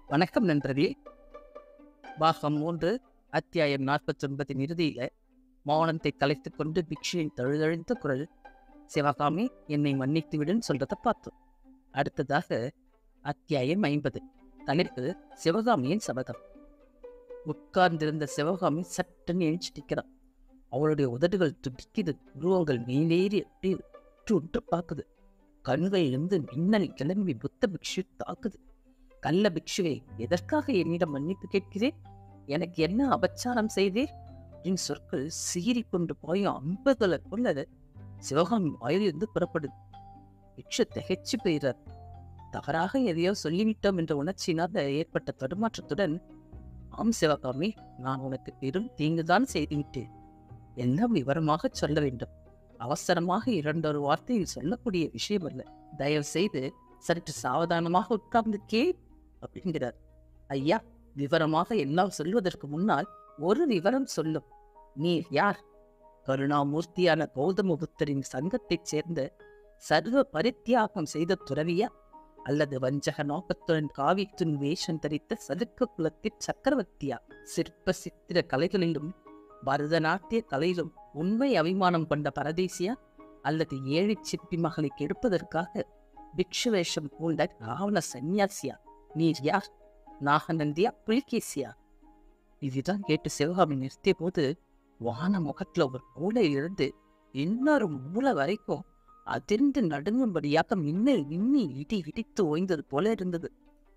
வணக்கம் நண்பர்களே பாகம் மூன்று அத்தியாயம் நாற்பத்தி ஒன்பதின் இறுதியில மௌனத்தை கலைத்துக் கொண்டு பிக்ஷுவின் தழுதழுத்த குரல் சிவகாமி என்னை மன்னித்து விடுன்னு சொல்றத பார்த்தோம் அடுத்ததாக அத்தியாயம் ஐம்பது தலைப்பு சிவகாமியின் சபதம் உட்கார்ந்திருந்த சிவகாமி சட்டுன்னு எழுச்சி நிற்கிறான் அவளுடைய உதடுகள் துடிக்குது உருவங்கள் மேலேறி எப்படி உற்று உற்று பார்க்குது கண்களிலிருந்து மின்னல் கிளம்பி புத்த பிக்ஷு தாக்குது கள்ள பிக்ஷுவே எதற்காக என்னிடம் மன்னிப்பு கேட்கிறேன் எனக்கு என்ன அபச்சாரம் செய்தீர் என் சொற்கள் சீறி கொண்டு போய் அம்புகளை கொள்ள சிவகாமி வாயிலிருந்து புறப்படுது பிக்ஷு திகைச்சு போயிறார் தவறாக எதையோ சொல்லிவிட்டோம் என்ற உணர்ச்சியினால் ஏற்பட்ட தடுமாற்றத்துடன் ஆம் சிவகாமி நான் உனக்கு பெரும் தீங்குதான் செய்துவிட்டேன் எல்லாம் விவரமாக சொல்ல வேண்டும் அவசரமாக இரண்டொரு வார்த்தையில் சொல்லக்கூடிய விஷயம் அல்ல தயவு செய்து சற்று சாவதானமாக உட்கார்ந்து கே அப்படிங்கிறார் ஐயா விவரமாக எல்லாம் சொல்வதற்கு முன்னால் ஒரு விவரம் சொல்லும் நீர் யார் கருணாமூர்த்தியான கௌதம புத்தரின் சங்கத்தைச் சேர்ந்த சர்வ பரித்தியாகம் செய்த துறவியா அல்லது வஞ்சக நோக்கத்துடன் காவித்துன் வேஷம் தரித்த சதுக்க குலத்தின் சக்கரவர்த்தியா சிற்ப சித்திர கலைகளிலும் பரதநாட்டிய கலையிலும் உண்மை அபிமானம் கொண்ட பரதேசியா அல்லது ஏழை சிற்பி மகளை கெடுப்பதற்காக பிக்ஷு வேஷம் பூண்ட ராவண சந்நியாசியா நீர் யார் நாகநந்தியா புலிகேசியா இதுதான் கேட்டு சிவகாமி நிறுத்திய போது வான முகத்துல ஒரு மூளை இருந்து இன்னொரு மூளை வரைக்கும் அதிர்ந்து நடுங்கும்படியாக மின்னல் மின்னி இடி இடித்து ஓய்ந்தது போல இருந்தது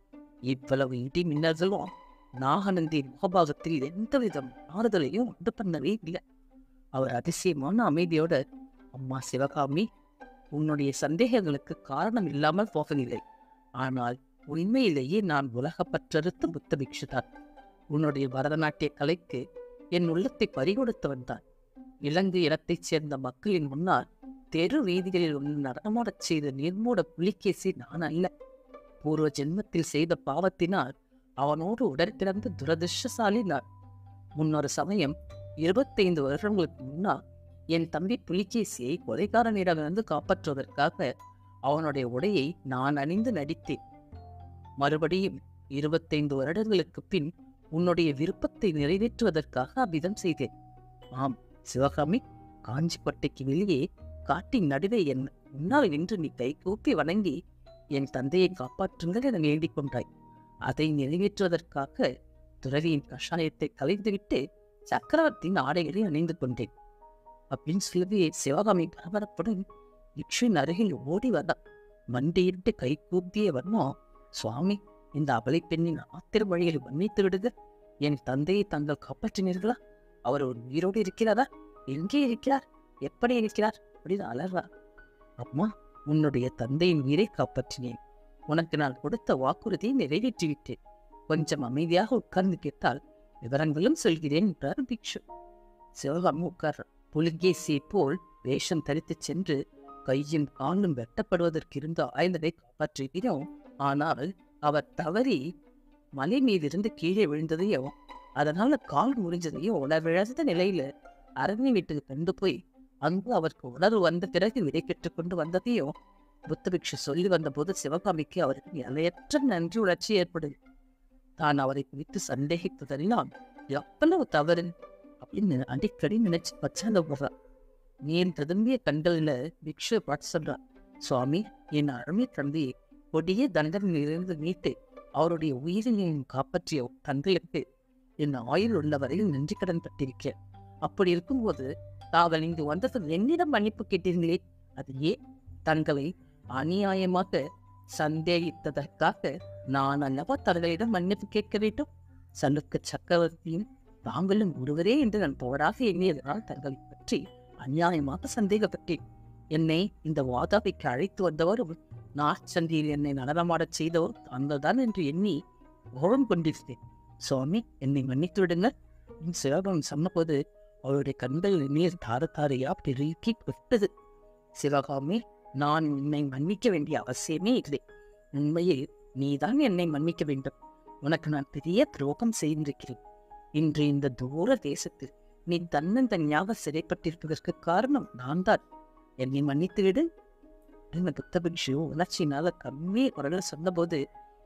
இவ்வளவு இடி மின்னல்களும் நாகநந்தியின் முகபாகத்தில் எந்தவித மாறுதலையும் உண்டு பண்ணவே இல்லை அவர் அதிசயமான அமைதியோட அம்மா சிவகாமி உன்னுடைய சந்தேகங்களுக்கு காரணம் இல்லாமல் போகவில்லை ஆனால் உண்மையிலேயே நான் உலகப்பற்றறுத்த புத்த பிக்ஷுதான் உன்னுடைய பரதநாட்டிய கலைக்கு என் உள்ளத்தை பறிகொடுத்தவன் தான் இலங்கை இனத்தைச் சேர்ந்த மக்களின் முன்னால் தெரு வீதிகளில் உள்ள நடமாடச் செய்த நிர்மூட புலிகேசி நான் அல்ல பூர்வ ஜென்மத்தில் செய்த பாவத்தினால் அவனோடு உடற்பிறந்த துரதிருஷ்டசாலி நான் முன்னொரு சமயம் இருபத்தைந்து வருடங்களுக்கு முன்னால் என் தம்பி புலிகேசியை கொலைகாரனிடமிருந்து காப்பாற்றுவதற்காக அவனுடைய உடையை நான் அணிந்து நடித்தேன் மறுபடியும் இருபத்தைந்து வருடங்களுக்கு பின் உன்னுடைய விருப்பத்தை நிறைவேற்றுவதற்காக அவ்விதம் செய்தேன் ஆம் சிவகாமி காஞ்சிப்பட்டைக்கு வெளியே காட்டின் நடுவே என் முன்னால் நின்று நீ கை கூப்பி வணங்கி என் தந்தையை காப்பாற்றுங்கள் என வேண்டிக் கொண்டாய் அதை நிறைவேற்றுவதற்காக துறவியின் கஷாயத்தை கலைந்துவிட்டு சக்கரவர்த்தியின் ஆடைகளை அணிந்து கொண்டேன் அப்படின்னு சொல்லி சிவகாமி பரபரப்புடன் யக்ஷின் அருகில் ஓடி வந்தான் மண்டியிட்டு கை கூப்பிய வண்ணம் சுவாமி இந்த அபலை பெண்ணின் ஆத்திர வழியில் மன்னித்து விடுக என் தந்தையை தாங்கள் காப்பாற்றினீர்களா அவர் ஒரு உயிரோடு இருக்கிறாரா எங்கே இருக்கிறார் எப்படி இருக்கிறார் அப்படின்னு அலறா அம்மா உன்னுடைய தந்தையின் உயிரை காப்பாற்றினேன் உனக்கு நான் கொடுத்த வாக்குறுதியை நிறைவேற்றிவிட்டேன் கொஞ்சம் அமைதியாக உட்கார்ந்து கேட்டால் விவரங்களும் சொல்கிறேன் என்றார் பிக்ஷு சிவகாமி உட்கார் புலிகேசியை போல் வேஷம் தரித்துச் சென்று கையும் காலும் வெட்டப்படுவதற்கு இருந்த ஆயுதத்தை காப்பாற்றுகிறோம் ஆனால் அவர் தவறி மலை மீதிருந்து கீழே விழுந்ததையும் அதனால கால் முறிஞ்சதையும் உணர்விழந்த நிலையில அரண்மை வீட்டுக்கு கொண்டு போய் அங்கு அவருக்கு உணர்வு வந்த பிறகு விடை பெற்றுக் கொண்டு வந்ததையும் புத்தபிக்ஷு சொல்லி வந்தபோது சிவகாமிக்கு அவருக்கு நிலையற்ற நன்றி உணர்ச்சி ஏற்படுது தான் அவரை குறித்து சந்தேகித்ததெல்லாம் எவ்வளவு தவறு அப்படின்னு அடிக்கடி நினைச்சு பச்சாந்தப்படுறான் நீர் திரும்பிய கண்களில் பிக்ஷு பாட்டு சொல்றான் சுவாமி என் அருமை தந்தையை கொடிய தண்டனையிலிருந்து மீட்டு அவருடைய உயிரினையும் காப்பாற்றிய தந்தைக்கு என் ஆயுள் உள்ளவரையில் நன்றி கடன் பட்டிருக்கேன் அப்படி இருக்கும்போது தாங்கள் இங்கு வந்தது என்னிடம் மன்னிப்பு கேட்டீர்களே அது ஏன் தங்களை அநியாயமாக சந்தேகித்ததற்காக நான் அல்லவா தங்களிடம் மன்னிப்பு கேட்க வேண்டும் சலுக்க சக்கரவர்த்தியும் தாங்களும் ஒருவரே என்று நான் போராக எண்ணியதனால் தங்களை பற்றி அநியாயமாக சந்தேகப்பட்டேன் என்னை இந்த வாதாபிக்கு அழைத்து வந்தவரும் நாற்சந்தியில் என்னை நடனமாடச் செய்தவர் தாங்கள் தான் என்று எண்ணி கோபம் கொண்டிருந்தேன் சுவாமி என்னை மன்னித்து விடுங்கள் என் சிவகம் சொன்னபோது அவருடைய கண்களில் நீர் தார தாரையா பெருக்கி விட்டது சிவகாமி நான் என்னை மன்னிக்க வேண்டிய அவசியமே இல்லை உண்மையில் நீதான் என்னை மன்னிக்க வேண்டும் உனக்கு நான் பெரிய துரோகம் செய்திருக்கிறேன் இன்று இந்த தூர தேசத்தில் நீ தன்னந்தனியாக சிறைப்பட்டிருப்பதற்கு காரணம் நான் தான் என்னை மன்னித்து விடு என்று புத்தபிக்ஷு உணர்ச்சியினால கம்மி குரலில் சொன்னபோது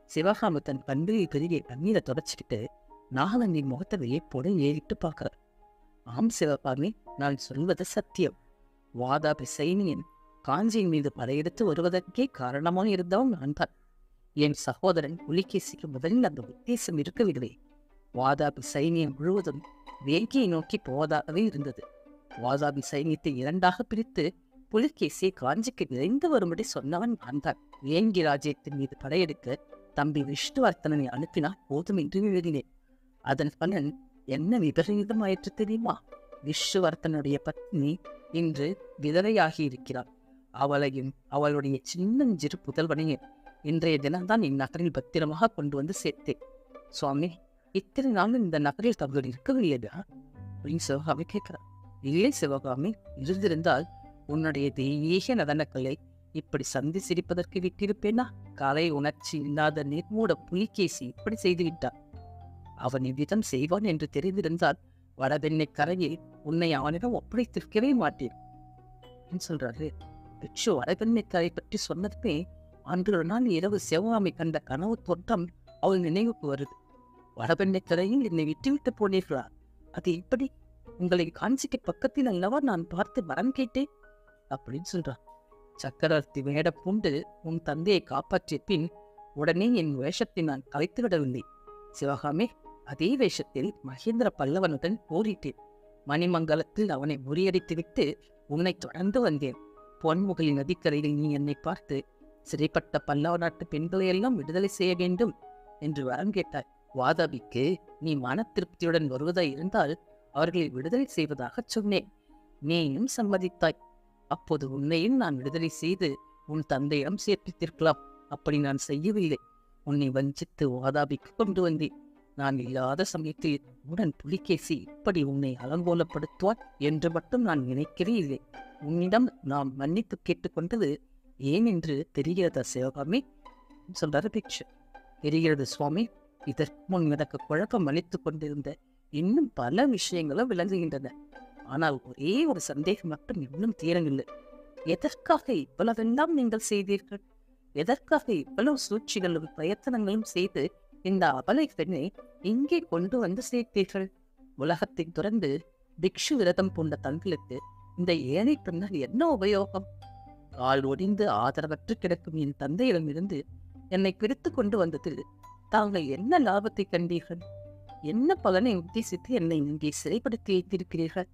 சிவகாமி தன் கண்ணில் பெரிய கண்ணீரை தொடச்சிக்கிட்டு நாகநந்தின் முகத்தை வியப்போடு ஏறிட்டு பார்க்கிறார் ஆம் சிவகாமி நான் சொல்வது சத்தியம் வாதாபி சைனியன் காஞ்சியின் மீது படையெடுத்து வருவதற்கே காரணமாக இருந்தவன் நான் தான் என் சகோதரன் புலிகேசிக்கு முதலில் அந்த உத்தேசம் இருக்கவில்லை வாதாபி சைனியம் முழுவதும் வேங்கியை நோக்கி போவதாகவே இருந்தது வாதாபி சைனியத்தை இரண்டாக பிரித்து புலிகேசியை காஞ்சிக்கு விரைந்து வரும்படி சொன்னவன் நான் தான் வேங்கி ராஜ்யத்தின் மீது படையெடுக்க தம்பி விஷ்ணுவர்த்தனனை அனுப்பினால் போதும் என்று எழுதினேன் அதன் பலன் என்ன விபரீதமாயிற்று தெரியுமா விஷ்ணுவர்த்தனுடைய பத்னி இன்று விதவையாகி இருக்கிறாள் அவளையும் அவளுடைய சின்னஞ்சிறு புதல்வனையும் இன்றைய தினம்தான் இந்நகரில் பத்திரமாக கொண்டு வந்து சேர்த்தேன் சுவாமி இத்தனை நாள் இந்த நகரில் தங்கள் இருக்கவில்லையா அப்படின்னு சிவகாமி கேட்கிறார் இல்லை சிவகாமி இருந்திருந்தால் உன்னுடைய தெய்வீக நடனக்கலை இப்படி சந்தி சிரிப்பதற்கு விட்டிருப்பேனா கலை உணர்ச்சி இல்லாத நிர்மூட புலிகேசி இப்படி செய்துவிட்டான் அவன் இவ்விதம் செய்வான் என்று தெரிந்திருந்தால் வடபெண்ணை கரையில் உன்னை அவனிடம் ஒப்படைத்திருக்கவே மாட்டேன் அப்படின்னு சொல்றாரு பிக்ஷு வடபெண்ணை கரை பற்றி சொன்னதுமே அன்று ஒரு நாள் இரவு சிவகாமி கண்ட கனவு தோற்றம் அவள் நினைவுக்கு வருது வடபெண்ணை கரையில் என்னை விட்டுவிட்டு போனீர்களா அது எப்படி உங்களை காஞ்சிக்கு பக்கத்தில் அல்லவா நான் பார்த்து வரம் கேட்டேன் அப்படின்னு சொல்றான் சக்கரவர்த்தி வேட பூண்டு உன் தந்தையை காப்பாற்றிய பின் உடனே என் வேஷத்தை நான் கலைத்து விடவில்லை சிவகாமி அதே வேஷத்தில் மகேந்திர பல்லவனுடன் போரிட்டேன் மணிமங்கலத்தில் அவனை முறியடித்துவிட்டு உன்னை தொடர்ந்து வந்தேன் பொன்முகலி நதிக்கரையில் நீ என்னை பார்த்து சிறைப்பட்ட பல்லவ நாட்டு பெண்களையெல்லாம் விடுதலை செய்ய வேண்டும் என்று வரம் கேட்டாய் வாதாபிக்கு நீ மன திருப்தியுடன் வருவதாய் இருந்தால் அவர்களை விடுதலை செய்வதாகச் சொன்னேன் நீயும் சம்மதித்தாய் அப்போது உன்னையும் நான் விடுதலை செய்து உன் தந்தையிடம் சேர்ப்பித்திருக்கலாம் அப்படி நான் செய்யவில்லை உன்னை வஞ்சித்து வாதாபிக்கு கொண்டு வந்தேன் நான் இல்லாத சமயத்தில் உடன் புலிகேசி இப்படி உன்னை அலங்கோலப்படுத்துவார் என்று மட்டும் நான் நினைக்கவே இல்லை உன்னிடம் நாம் மன்னிப்பு கேட்டுக்கொண்டது ஏன் என்று தெரிகிறதா சிவகாமி சொல்றாரு பிக்ஷு தெரிகிறது சுவாமி இதற்கு முன் எனக்கு குழப்பம் அளித்துக் கொண்டிருந்த இன்னும் பல விஷயங்களும் விளங்குகின்றன ஆனால் ஒரே ஒரு சந்தேகம் மட்டும் இன்னும் தீரவில்லை எதற்காக இவ்வளவெல்லாம் நீங்கள் செய்தீர்கள் எதற்காக இவ்வளவு சூழ்ச்சிகளும் பிரயத்தனங்களும் செய்து இந்த அபலை பெண்ணை இங்கே கொண்டு வந்து சேர்த்தீர்கள் உலகத்தை துறந்து பிக்ஷு விரதம் பூண்ட தங்களுக்கு இந்த ஏழை பெண்ணால் என்ன உபயோகம் கால் ஒடிந்து ஆதரவற்று கிடக்கும் என் தந்தையிடமிருந்து என்னை பிரித்து கொண்டு வந்ததில் தாங்கள் என்ன லாபத்தை கண்டீர்கள் என்ன பலனை உத்தேசித்து என்னை இங்கே சிறைப்படுத்தி வைத்திருக்கிறீர்கள்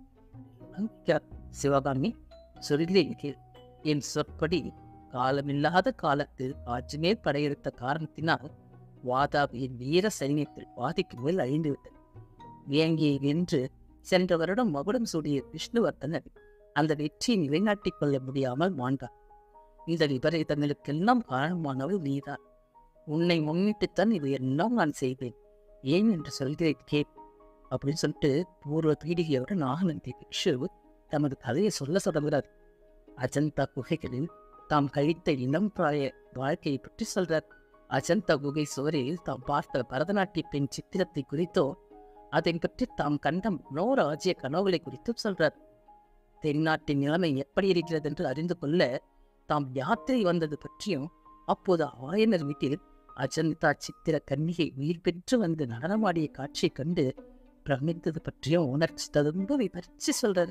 அங்கா- சிவகாமி சொல்லேன் கேள் என் சொற்படி காலமில்லாத காலத்தில் ஆட்சிமேல் படையெடுத்த காரணத்தினால் வாதாபியின் வீர சைன்யத்தில் பாதிக்கு மேல் அழிந்துவிட்டது வேங்கியை வென்று சென்ற வருடம் மகுடம் சூடிய விஷ்ணுவர்த்தனர் அந்த வெற்றியை நிலைநாட்டிக் கொள்ள முடியாமல் மாண்டார் இந்த விபரீதங்களுக்கெல்லாம் காரணமானவள் நீதான் உன்னை முன்னிட்டுத்தான் இதையெல்லாம் நான் செய்தேன் ஏன் என்று சொல்கிறேன் கேட் அப்படின்னு சொல்லிட்டு பூர்வ பீடிகையோட நாகநந்தி பிக்ஷு தமது கதையை சொல்ல தொடங்குகிறார் அஜந்தா குகைகளில் தாம் கழித்த இளம் பிராய வாழ்க்கையை பற்றி சொல்றார் அஜந்தா குகை சுவரில் தாம் பார்த்த பரதநாட்டிய பெண் சித்திரத்தை குறித்தோ அதை பற்றி தாம் கண்ட மனோராஜ்ய கனவுகளை குறித்தும் சொல்றார் தென்னாட்டின் நிலைமை எப்படி இருக்கிறது என்று அறிந்து கொள்ள தாம் யாத்திரை வந்தது பற்றியும் அப்போது ஆயனர் வீட்டில் அஜந்தா சித்திர கன்னிகை உயிர் பெற்று வந்து நடனமாடிய காட்சியைக் கண்டு பிரமித்தது பற்றியும் உணர்ச்சி ததும்ப விவரிச்சு சொல்றார்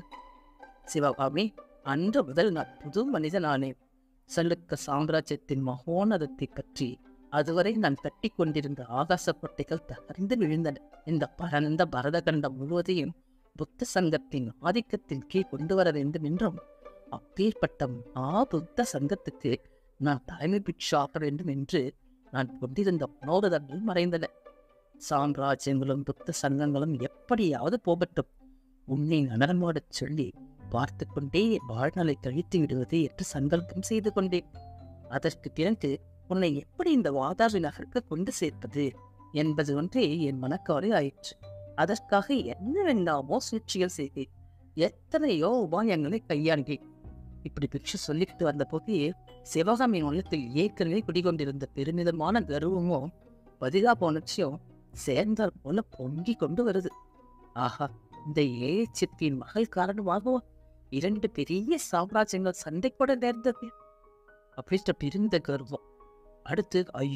சிவகாமி அன்று முதல் நான் புது மனிதனானேன் சல்லுக்க சாம்ராஜ்யத்தின் மகோனதத்தை பற்றி அதுவரை நான் கட்டி கொண்டிருந்த ஆகாச கொட்டைகள் தகர்ந்து விழுந்தன இந்த பரந்த பரதகண்டம் முழுவதையும் புத்த சங்கத்தின் ஆதிக்கத்தின் கீழ் கொண்டு வர வேண்டும் என்றும் அப்பேற்பட்ட ஆ புத்த சங்கத்துக்கு நான் தலைமை பிட்சாக வேண்டும் என்று நான் கொண்டிருந்த மனோரதங்கள் மறைந்தன சாம்ராஜ்யங்களும் புத்த சங்கங்களும் எப்படியாவது போகட்டும் உன்னை நடனமாடச் சொல்லி பார்த்து கொண்டே என் வாழ்நாளை கழித்து விடுவது என்று சங்கல்பம் செய்து கொண்டேன் அதற்கு பிறகு உன்னை எப்படி இந்த வாதாபி நகருக்கு கொண்டு சேர்ப்பது என்பது ஒன்றே என் மனக்காரை ஆயிற்று அதற்காக என்னவெல்லாமோ சூழ்ச்சிகள் செய்தேன் எத்தனையோ உபாயங்களை கையாண்டேன் இப்படி பிக்ஷு சொல்லிக்கிட்டு வந்த போது சிவகாமியின் உள்ளத்தில் ஏற்கனவே குடிகொண்டிருந்த பெருமிதமான கர்வமும் பதிலாபுணர்ச்சியும் சேர்ந்தால் போல பொங்கி கொண்டு வருது ஆஹா இந்த ஏழை சிற்பியின் மகள் காரணமாகவும் இரண்டு பெரிய சாம்ராஜ்யங்கள் சண்டை கூட நேர்ந்தது அப்படின்ற பிரிந்த கர்வம் அடுத்து ஐயோ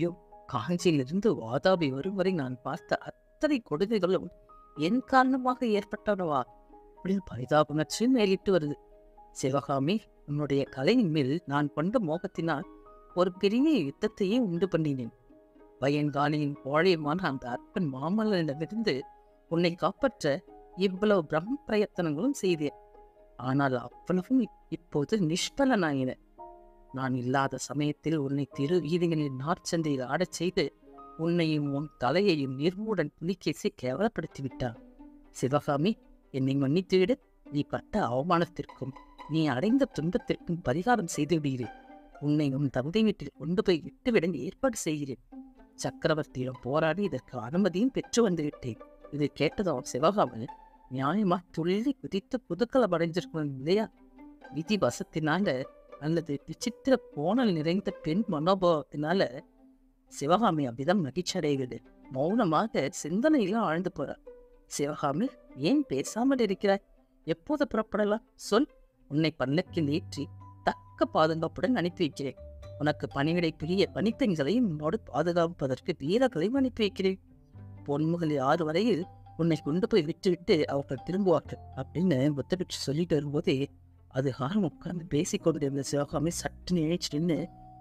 காஞ்சியிலிருந்து வாதாபி வரும் வரை நான் பார்த்த அத்தனை கொடுமைகளும் என் காரணமாக ஏற்பட்டனவா அப்படின்னு பரிதாபுணர்ச்சி மேலிட்டு வருது சிவகாமி உன்னுடைய கலையின் மேல் நான் கொண்ட மோகத்தினால் ஒரு பெரிய யுத்தத்தையே உண்டு பண்ணினேன் பயன்காலியின் கோழையுமான அந்த அற்பன் மாமல்லனிடமிருந்து உன்னை காப்பாற்ற இவ்வளவு பிரம்ம பிரயத்தனங்களும் செய்தேன் ஆனால் அவ்வளவும் இப்போது நிஷ்பலனாயின நான் இல்லாத சமயத்தில் உன்னை திரு வீதிகளில் நாற்சந்தையில் ஆடச் செய்து உன்னையும் உன் தலையையும் நிர்மூடன் புலிகேசி கேவலப்படுத்தி விட்டான் சிவகாமி என்னை மன்னித்துவிடு நீ பட்ட அவமானத்திற்கும் நீ அடைந்த துன்பத்திற்கும் பரிகாரம் செய்து விடுகிறேன் உன்னை உன் தந்தை வீட்டில் கொண்டு போய் விட்டுவிட ஏற்பாடு செய்கிறேன் சக்கரவர்த்தியிடம் போராடி இதற்கு அனுமதியும் பெற்று வந்து விட்டேன் இதை கேட்டதும் சிவகாமி நியாயமா துள்ளி குதித்து புதுக்கலம் அடைஞ்சிருக்கணும் இல்லையா விதி வசத்தினால அல்லது விசித்திர கோணல் நிறைந்த பெண் மனோபாவத்தினால சிவகாமி அவ்விதம் மகிழ்ச்சி அடைகிறது மௌனமாக சிந்தனையில ஆழ்ந்து போறார் சிவகாமி ஏன் பேசாமல் இருக்கிறாய் எப்போது புறப்படலாம் சொல் உன்னை பல்லக்கில் ஏற்றி தக்க பாதுகாப்புடன் அனுப்பி வைக்கிறேன் உனக்கு பணிவிடை புரிய பணிப்பெண்களையும் உன்னோடு பாதுகாப்பதற்கு வீரர்களையும் அனுப்பி வைக்கிறேன் பொன்முகல் ஆறு வரையில் உன்னை கொண்டு போய் விட்டுவிட்டு அவர்கள் திரும்புவார்கள் அப்படின்னு புத்தபிட்சு சொல்லிட்டு வரும்போதே அது காரம் உட்கார்ந்து பேசிக் கொண்டிருந்த சிவகாமி சற்று நினைச்சு நின்று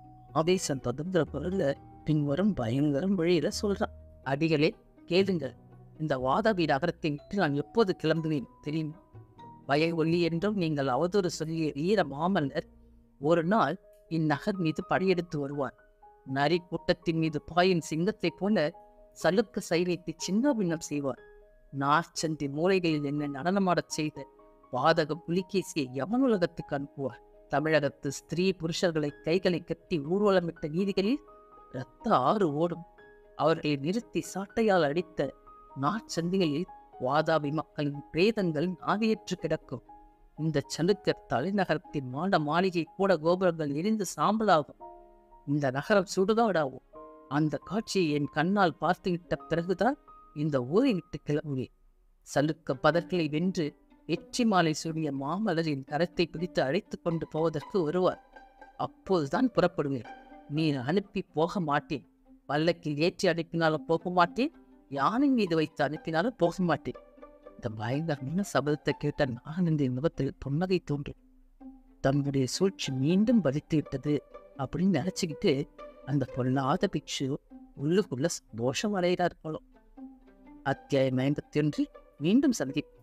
ஆவேசம் தொடர்ந்த பொருள்ல பின்வரும் பயங்கரம் வழியில சொல்றான் அடிகளே கேளுங்கள் இந்த வாதாபி நகரத்தை விட்டு நான் எப்போது கிளம்புவேன் தெரியுமா வய ஒல்லி என்றும் நீங்கள் அவதூறு சொல்லிய வீர மாமல்லர் ஒரு நாள் இந்நகர் மீது படையெடுத்து வருவார் நரி கூட்டத்தின் மீது பாயும் சிங்கத்தைப் போல சலுக்க சைரியத்தை சின்ன பின்னம் செய்வார் நார்ச்சந்தி மூலைகளில் என்ன நடனமாடச் செய்த வாதக புலிகேசியை யமன் உலகத்துக்கு அனுப்புவார் தமிழகத்து ஸ்திரீ புருஷர்களை கைகளை கட்டி ஊர்வலமிட்ட நீதிகளில் இரத்த ஆறு ஓடும் அவர்களை நிறுத்தி சாட்டையால் அடித்த நாற்சந்திகளில் வாதாபி மக்களின் பிரேதங்கள் நாவியற்று கிடக்கும் இந்த சலுக்கர் தலைநகரத்தின் மாட மாளிகை கூட கோபுரங்கள் எரிந்து சாம்பலாகும் இந்த நகரம் சுடுகாடாகும் அந்த காட்சியை என் கண்ணால் பார்த்துவிட்ட பிறகுதான் இந்த ஊரை விட்டு கிளம்புவேன் சலுக்க பதர்களை வென்று வெற்றி மாலை சூடிய மாமலரின் கரத்தை பிடித்து அழைத்துக் கொண்டு போவதற்கு வருவார் அப்போதுதான் புறப்படுவேன் நீ அனுப்பி போக மாட்டேன் பல்லக்கில் ஏற்றி அனுப்பினாலும் போக மாட்டேன் யானை மீது வைத்து அனுப்பினாலும் போக மாட்டேன் இந்த பயங்கரமான சபதத்தை கேட்ட நாகநந்தின் முகத்தில் புன்னகை தோன்றும் தன்னுடைய சூழ்ச்சி மீண்டும் பலித்து விட்டது அப்படின்னு நினைச்சுக்கிட்டு அந்த பொல்லாத பிக்ஷு உள்ளுக்குள்ள சந்தோஷம் அடைகிறார் போலும் அத்தியாயம் ஐம்பத்தி ஒன்றில் மீண்டும் சந்திப்போம்